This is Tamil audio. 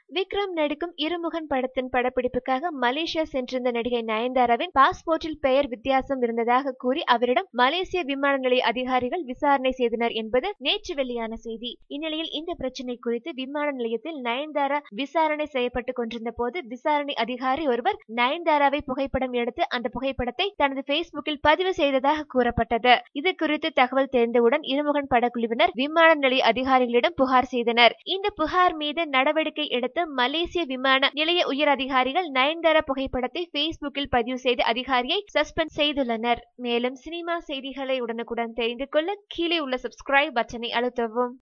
விக்ரம் நடிக்கும் இருமுகன் படத்தின் படப்பிடிப்புக்காக மலேசியா சென்றிருந்த நடிகை நயன்தாராவின் பாஸ்போர்ட்டில் பெயர் வித்தியாசம் இருந்ததாக கூறி அவரிடம் மலேசிய விமான நிலைய அதிகாரிகள் விசாரணை செய்தனர் என்பது நேற்று வெளியான செய்தி இந்நிலையில் இந்த பிரச்சனை குறித்து விமான நிலையத்தில் நயன்தாரா விசாரணை செய்யப்பட்டுக் கொண்டிருந்த போது விசாரணை அதிகாரி ஒருவர் நயன்தாராவை புகைப்படம் எடுத்து அந்த புகைப்படத்தை தனது பேஸ்புக்கில் பதிவு செய்ததாக கூறப்பட்டது இது குறித்து தகவல் தெரிந்தவுடன் இருமுகன் படக்குழுவினர் விமான நிலைய அதிகாரிகளிடம் புகார் செய்தனர் இந்த புகார் மீது நடவடிக்கை எடுத்து மலேசிய விமான நிலைய உயர் அதிகாரிகள் நயன்தாரா புகைப்படத்தை பேஸ்புக்கில் பதிவு செய்து அதிகாரியை சஸ்பெண்ட் செய்துள்ளனர் மேலும் சினிமா செய்திகளை உடனுக்குடன் தெரிந்து கொள்ள கீழே உள்ள சப்ஸ்கிரைப் பட்டனை அழுத்தவும்